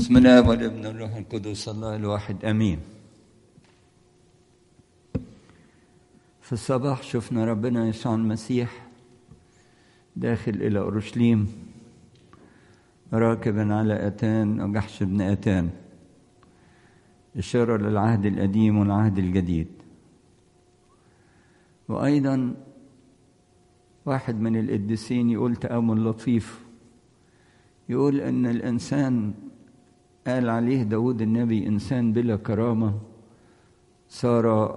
بسم الله والابن الروح القدس الله الواحد امين في الصباح شفنا ربنا يسوع المسيح داخل الى اورشليم راكبا على اتان وجحش بن اتان اشاره للعهد القديم والعهد الجديد وايضا واحد من القديسين يقول تامل لطيف يقول ان الانسان قال عليه داود النبي إنسان بلا كرامة صار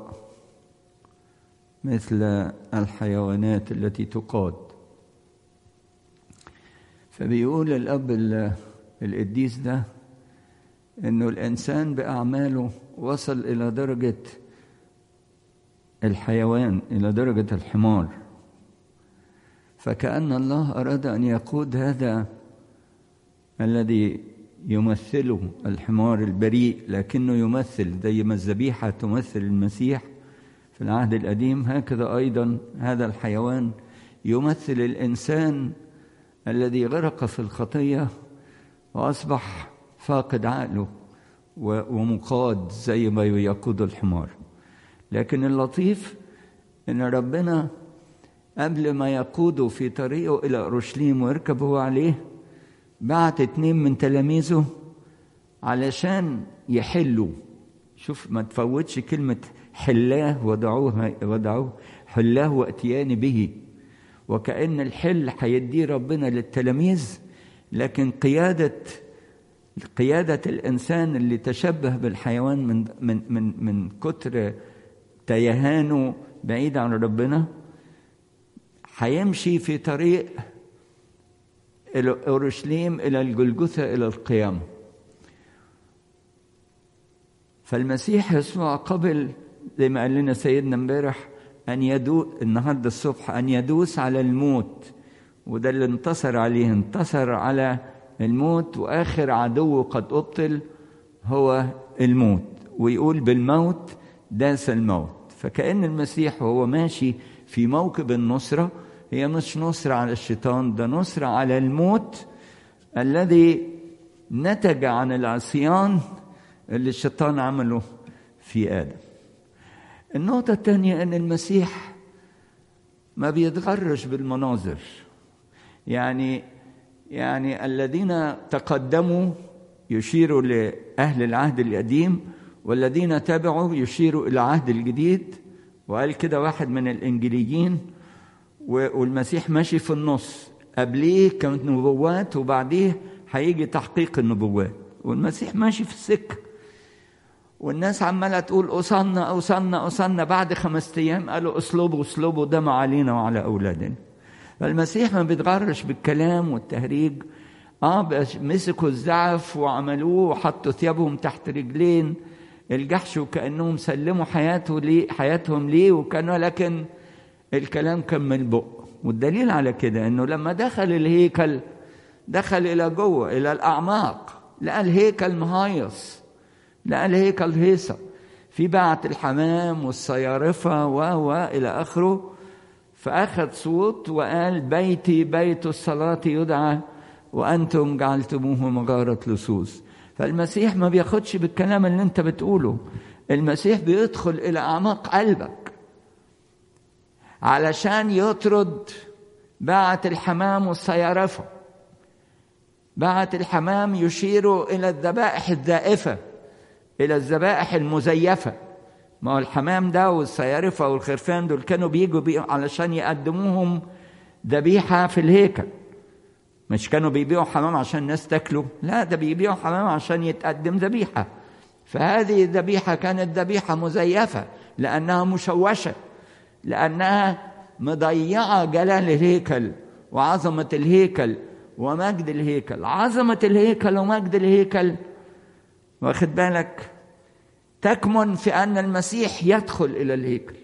مثل الحيوانات التي تقاد فبيقول الأب القديس ده إنه الإنسان بأعماله وصل إلى درجة الحيوان إلى درجة الحمار فكأن الله أراد أن يقود هذا الذي يمثله الحمار البريء لكنه يمثل زي ما الذبيحة تمثل المسيح في العهد القديم هكذا أيضا هذا الحيوان يمثل الإنسان الذي غرق في الخطية وأصبح فاقد عقله ومقاد زي ما يقود الحمار لكن اللطيف إن ربنا قبل ما يقوده في طريقه إلى أورشليم ويركب هو عليه بعت اتنين من تلاميذه علشان يحلوا شوف ما تفوتش كلمة حلاه ودعوه ودعوه حلاه واتيان به وكأن الحل هيديه ربنا للتلاميذ لكن قيادة قيادة الإنسان اللي تشبه بالحيوان من من من من كتر تيهانه بعيد عن ربنا هيمشي في طريق إلى أورشليم إلى الجلجثة إلى القيامة فالمسيح يسوع قبل زي ما قال لنا سيدنا امبارح أن يدوس النهارده الصبح أن يدوس على الموت وده اللي انتصر عليه انتصر على الموت وآخر عدو قد أبطل هو الموت ويقول بالموت داس الموت فكأن المسيح وهو ماشي في موكب النصره هي مش نصرة على الشيطان ده نصرة على الموت الذي نتج عن العصيان اللي الشيطان عمله في آدم النقطة الثانية أن المسيح ما بيتغرش بالمناظر يعني يعني الذين تقدموا يشيروا لأهل العهد القديم والذين تبعوا يشيروا إلى العهد الجديد وقال كده واحد من الإنجليين والمسيح ماشي في النص قبليه كانت نبوات وبعديه هيجي تحقيق النبوات والمسيح ماشي في السكة والناس عمالة تقول أصلنا أوصلنا أوصلنا بعد خمسة أيام قالوا اصلبوا اصلبوا دم علينا وعلى أولادنا فالمسيح ما بيتغرش بالكلام والتهريج اه مسكوا الزعف وعملوه وحطوا ثيابهم تحت رجلين الجحش وكأنهم سلموا حياته ليه حياتهم ليه وكانوا لكن الكلام كان من البق والدليل على كده انه لما دخل الهيكل دخل الى جوه الى الاعماق لقى الهيكل مهيص لقى الهيكل هيصة في بعة الحمام والصيارفة و و إلى آخره فأخذ صوت وقال بيتي بيت الصلاة يدعى وأنتم جعلتموه مغارة لصوص فالمسيح ما بياخدش بالكلام اللي أنت بتقوله المسيح بيدخل إلى أعماق قلبك علشان يطرد باعة الحمام والصيارفة باعة الحمام يشير إلى الذبائح الزائفة إلى الذبائح المزيفة ما هو الحمام ده والصيارفة والخرفان دول كانوا بيجوا بي علشان يقدموهم ذبيحة في الهيكل مش كانوا بيبيعوا حمام عشان الناس تاكله لا ده بيبيعوا حمام عشان يتقدم ذبيحة فهذه الذبيحة كانت ذبيحة مزيفة لأنها مشوشة لأنها مضيعة جلال الهيكل وعظمة الهيكل ومجد الهيكل عظمة الهيكل ومجد الهيكل واخد بالك تكمن في أن المسيح يدخل إلى الهيكل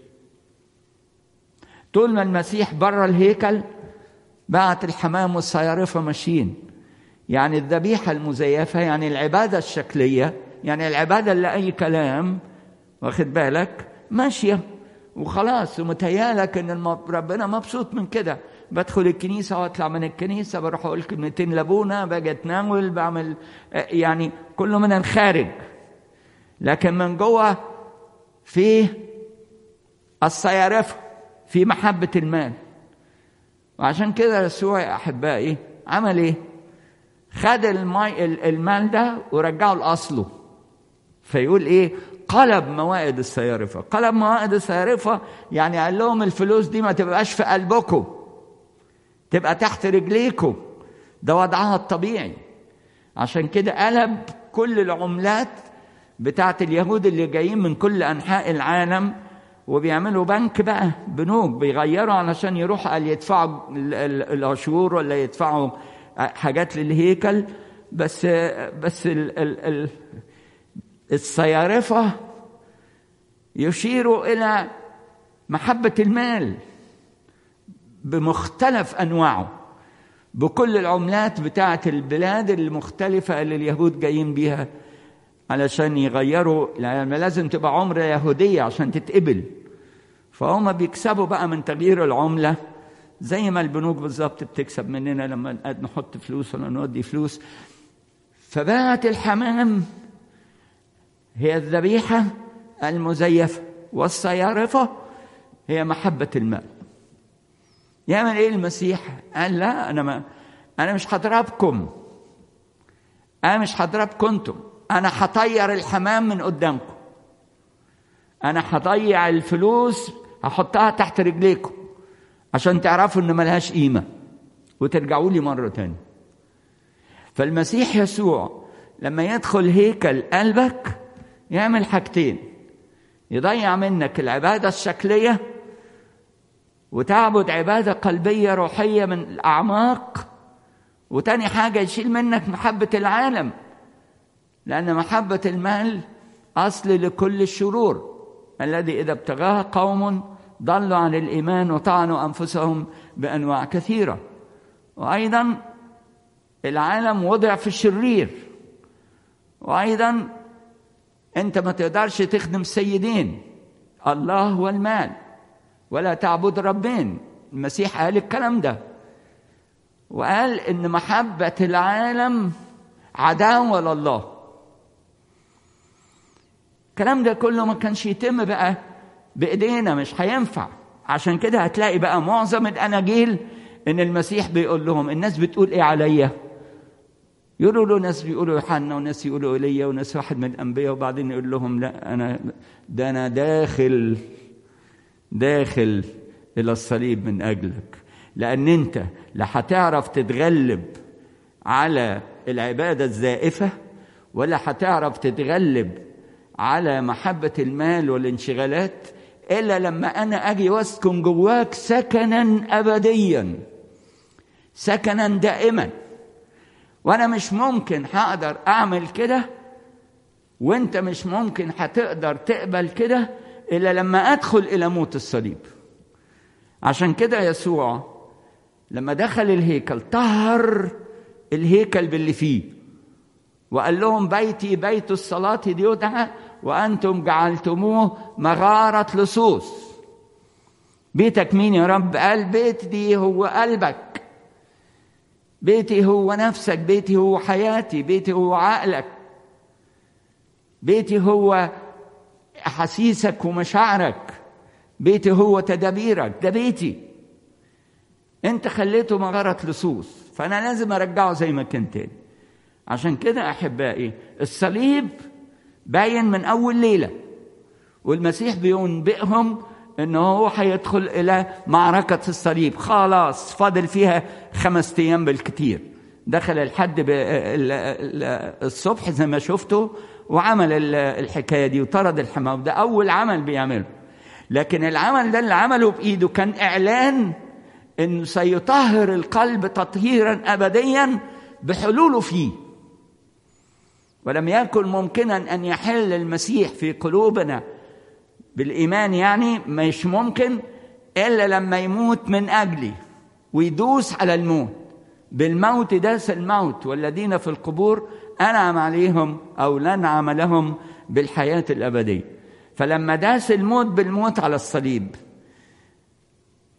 طول ما المسيح بره الهيكل بعت الحمام والصيارفة ماشيين يعني الذبيحة المزيفة يعني العبادة الشكلية يعني العبادة اللي أي كلام واخد بالك ماشية وخلاص ومتهيالك ان ربنا مبسوط من كده بدخل الكنيسة وأطلع من الكنيسة بروح أقول كلمتين لأبونا باجي أتناول بعمل يعني كله من الخارج لكن من جوه في الصيارفة في محبة المال وعشان كده يسوع يا أحبائي عمل إيه؟ خد المي المال ده ورجعه لأصله فيقول إيه؟ قلب موائد الصيارفة قلب موائد الصيارفة يعني قال لهم الفلوس دي ما تبقاش في قلبكم تبقى تحت رجليكم ده وضعها الطبيعي عشان كده قلب كل العملات بتاعت اليهود اللي جايين من كل أنحاء العالم وبيعملوا بنك بقى بنوك بيغيروا علشان يروحوا قال يدفعوا العشور ولا يدفعوا حاجات للهيكل بس بس ال ال ال الصيارفة يشير إلى محبة المال بمختلف أنواعه بكل العملات بتاعة البلاد المختلفة اللي اليهود جايين بيها علشان يغيروا يعني لازم تبقى عملة يهودية عشان تتقبل فهم بيكسبوا بقى من تغيير العملة زي ما البنوك بالظبط بتكسب مننا لما نحط فلوس ولا نودي فلوس فبقت الحمام هي الذبيحة المزيفة والصيارفة هي محبة المال يعمل ايه المسيح؟ قال لا انا ما انا مش هضربكم انا مش هضربكم انتم انا هطير الحمام من قدامكم انا هضيع الفلوس هحطها تحت رجليكم عشان تعرفوا ان ملهاش قيمه وترجعوا لي مره تانية فالمسيح يسوع لما يدخل هيكل قلبك يعمل حاجتين يضيع منك العباده الشكليه وتعبد عباده قلبيه روحيه من الاعماق وتاني حاجه يشيل منك محبه العالم لان محبه المال اصل لكل الشرور الذي اذا ابتغاه قوم ضلوا عن الايمان وطعنوا انفسهم بانواع كثيره وايضا العالم وضع في الشرير وايضا انت ما تقدرش تخدم سيدين الله والمال ولا تعبد ربين المسيح قال الكلام ده وقال ان محبه العالم عداوه لله الكلام ده كله ما كانش يتم بقى بايدينا مش هينفع عشان كده هتلاقي بقى معظم الاناجيل ان المسيح بيقول لهم الناس بتقول ايه عليا يقولوا له ناس بيقولوا يوحنا وناس يقولوا ايليا وناس واحد من الانبياء وبعدين يقول لهم لا انا ده انا داخل داخل الى الصليب من اجلك لان انت لا هتعرف تتغلب على العباده الزائفه ولا هتعرف تتغلب على محبه المال والانشغالات الا لما انا اجي واسكن جواك سكنا ابديا سكنا دائما وانا مش ممكن هقدر اعمل كده وانت مش ممكن هتقدر تقبل كده الا لما ادخل الى موت الصليب عشان كده يسوع لما دخل الهيكل طهر الهيكل باللي فيه وقال لهم بيتي بيت الصلاة ليدعى وأنتم جعلتموه مغارة لصوص بيتك مين يا رب قال بيت دي هو قلبك بيتي هو نفسك بيتي هو حياتي بيتي هو عقلك بيتي هو احاسيسك ومشاعرك بيتي هو تدابيرك ده بيتي انت خليته مغارة لصوص فانا لازم ارجعه زي ما كان تاني عشان كده احبائي الصليب باين من اول ليله والمسيح بينبئهم ان هو هيدخل الى معركه الصليب خلاص فاضل فيها خمس ايام بالكتير دخل الحد الصبح زي ما شفتوا وعمل الحكايه دي وطرد الحمام ده اول عمل بيعمله لكن العمل ده اللي عمله بايده كان اعلان انه سيطهر القلب تطهيرا ابديا بحلوله فيه ولم يكن ممكنا ان يحل المسيح في قلوبنا بالايمان يعني مش ممكن الا لما يموت من اجلي ويدوس على الموت بالموت داس الموت والذين في القبور انعم عليهم او لنعم لهم بالحياه الابديه فلما داس الموت بالموت على الصليب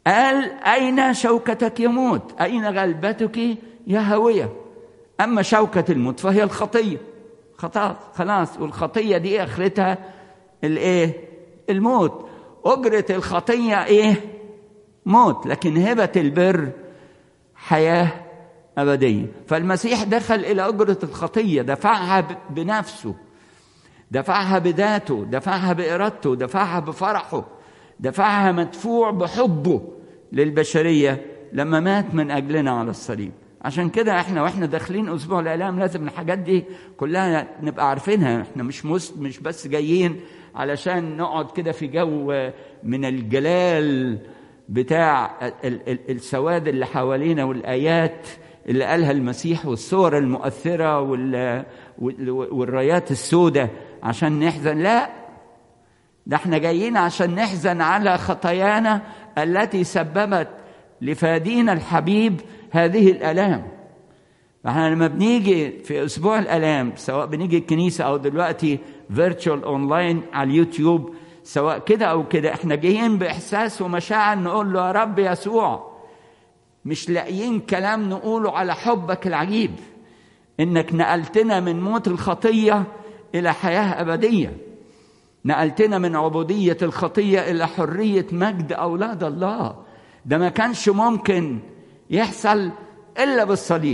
قال أين شوكتك يموت أين غلبتك يا هوية أما شوكة الموت فهي الخطية خلاص خلاص والخطية دي آخرتها الإيه الموت أجرة الخطية إيه موت لكن هبة البر حياة أبدية فالمسيح دخل إلى أجرة الخطية دفعها بنفسه دفعها بذاته دفعها بإرادته دفعها بفرحه دفعها مدفوع بحبه للبشرية لما مات من أجلنا على الصليب عشان كده احنا واحنا داخلين اسبوع الاعلام لازم الحاجات دي كلها نبقى عارفينها احنا مش مس مش بس جايين علشان نقعد كده في جو من الجلال بتاع السواد اللي حوالينا والايات اللي قالها المسيح والصور المؤثره والرايات السوداء عشان نحزن لا ده احنا جايين عشان نحزن على خطايانا التي سببت لفادينا الحبيب هذه الالام احنا لما بنيجي في اسبوع الالام سواء بنيجي الكنيسه او دلوقتي فيرتشوال اونلاين على اليوتيوب سواء كده او كده احنا جايين باحساس ومشاعر نقول له يا رب يسوع مش لاقيين كلام نقوله على حبك العجيب انك نقلتنا من موت الخطيه الى حياه ابديه نقلتنا من عبوديه الخطيه الى حريه مجد اولاد الله ده ما كانش ممكن يحصل الا بالصليب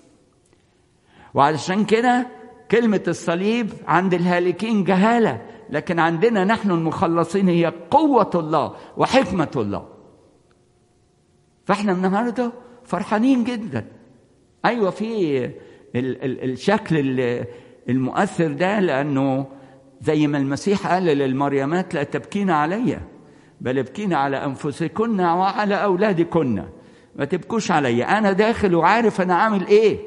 وعلشان كده كلمه الصليب عند الهالكين جهاله لكن عندنا نحن المخلصين هي قوه الله وحكمه الله فاحنا النهارده فرحانين جدا ايوه في ال ال الشكل المؤثر ده لانه زي ما المسيح قال للمريمات لا تبكين علي بل ابكين على انفسكن وعلى اولادكن ما تبكوش عليا انا داخل وعارف انا عامل ايه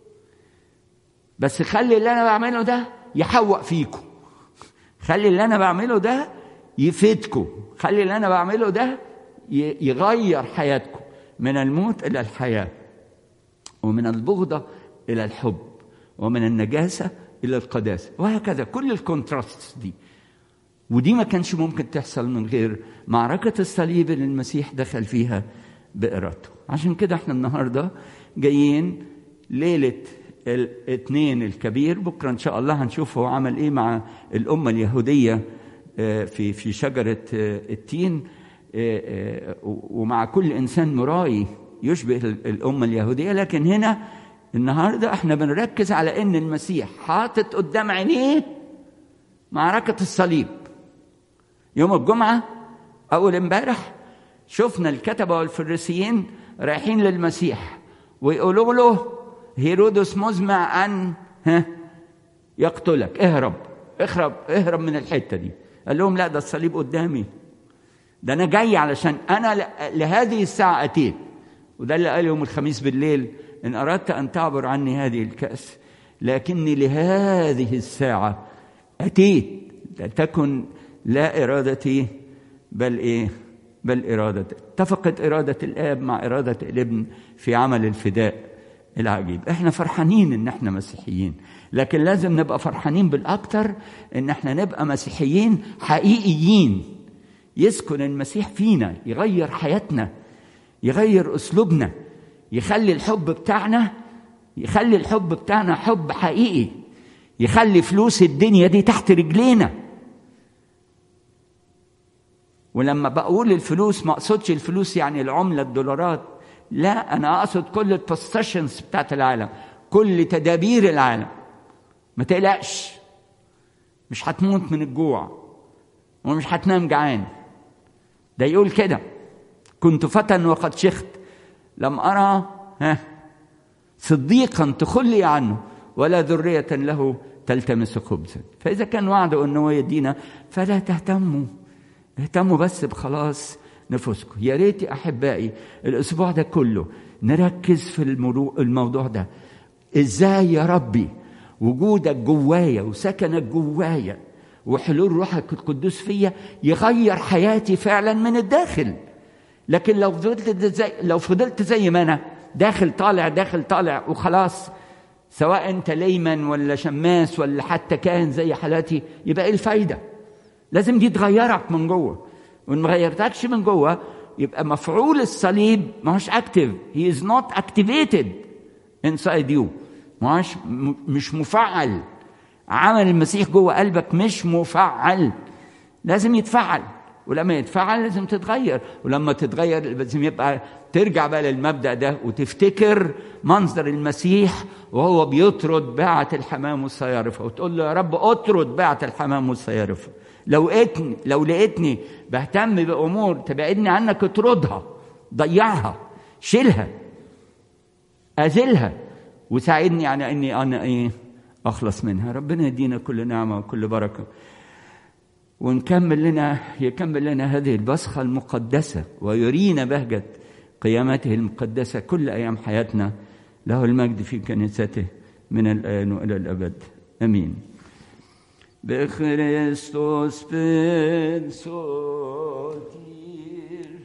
بس خلي اللي انا بعمله ده يحوق فيكم خلي اللي انا بعمله ده يفيدكم خلي اللي انا بعمله ده يغير حياتكم من الموت الى الحياه ومن البغضه الى الحب ومن النجاسه الى القداسه وهكذا كل الكونتراست دي ودي ما كانش ممكن تحصل من غير معركه الصليب اللي المسيح دخل فيها بإرادته عشان كده احنا النهارده جايين ليله الاثنين الكبير بكره ان شاء الله هنشوف هو عمل ايه مع الامه اليهوديه في في شجره التين ومع كل انسان مرائي يشبه الامه اليهوديه لكن هنا النهارده احنا بنركز على ان المسيح حاطط قدام عينيه معركه الصليب يوم الجمعه اول امبارح شفنا الكتبه والفريسيين رايحين للمسيح ويقولوا له هيرودس مزمع ان ها يقتلك اهرب اهرب اهرب من الحته دي قال لهم لا ده الصليب قدامي ده انا جاي علشان انا لهذه الساعه اتيت وده اللي قال يوم الخميس بالليل ان اردت ان تعبر عني هذه الكاس لكني لهذه الساعه اتيت تكن لا ارادتي بل ايه بل إرادة اتفقت إرادة الآب مع إرادة الابن في عمل الفداء العجيب احنا فرحانين ان احنا مسيحيين لكن لازم نبقى فرحانين بالاكتر ان احنا نبقى مسيحيين حقيقيين يسكن المسيح فينا يغير حياتنا يغير اسلوبنا يخلي الحب بتاعنا يخلي الحب بتاعنا حب حقيقي يخلي فلوس الدنيا دي تحت رجلينا ولما بقول الفلوس ما اقصدش الفلوس يعني العمله الدولارات لا انا اقصد كل البوستيشنز بتاعت العالم كل تدابير العالم ما تقلقش مش هتموت من الجوع ومش هتنام جعان ده يقول كده كنت فتى وقد شخت لم ارى ها صديقا تخلي عنه ولا ذرية له تلتمس خبزا فإذا كان وعده أنه يدينا فلا تهتموا اهتموا بس بخلاص نفوسكم يا ريت احبائي الاسبوع ده كله نركز في الموضوع ده ازاي يا ربي وجودك جوايا وسكنك جوايا وحلول روحك القدوس فيا يغير حياتي فعلا من الداخل لكن لو فضلت زي لو فضلت زي ما انا داخل طالع داخل طالع وخلاص سواء انت ليمن ولا شماس ولا حتى كاهن زي حالاتي يبقى ايه الفايده؟ لازم دي تغيرك من جوه وان ما غيرتكش من جوه يبقى مفعول الصليب ما هوش اكتف هي از نوت اكتيفيتد انسايد يو ما هوش مش مفعل عمل المسيح جوه قلبك مش مفعل لازم يتفعل ولما يتفعل لازم تتغير ولما تتغير لازم يبقى ترجع بقى للمبدا ده وتفتكر منظر المسيح وهو بيطرد باعة الحمام والصيارفة وتقول له يا رب اطرد باعة الحمام والصيارفة لو لقيتني لو لقيتني بهتم بامور تبعدني عنك اطردها ضيعها شيلها ازلها وساعدني على اني انا ايه اخلص منها ربنا يدينا كل نعمه وكل بركه ونكمل لنا يكمل لنا هذه البصخة المقدسة ويرينا بهجة قيامته المقدسة كل أيام حياتنا له المجد في كنيسته من الآن وإلى الأبد أمين بخريستوس بن سوتير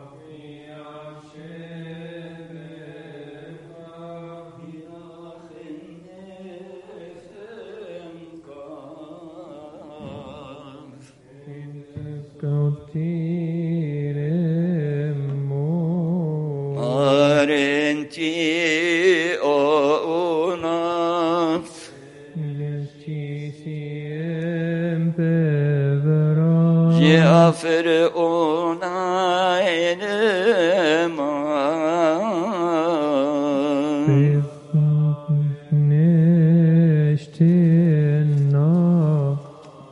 Arenti o unas Jafir ona enema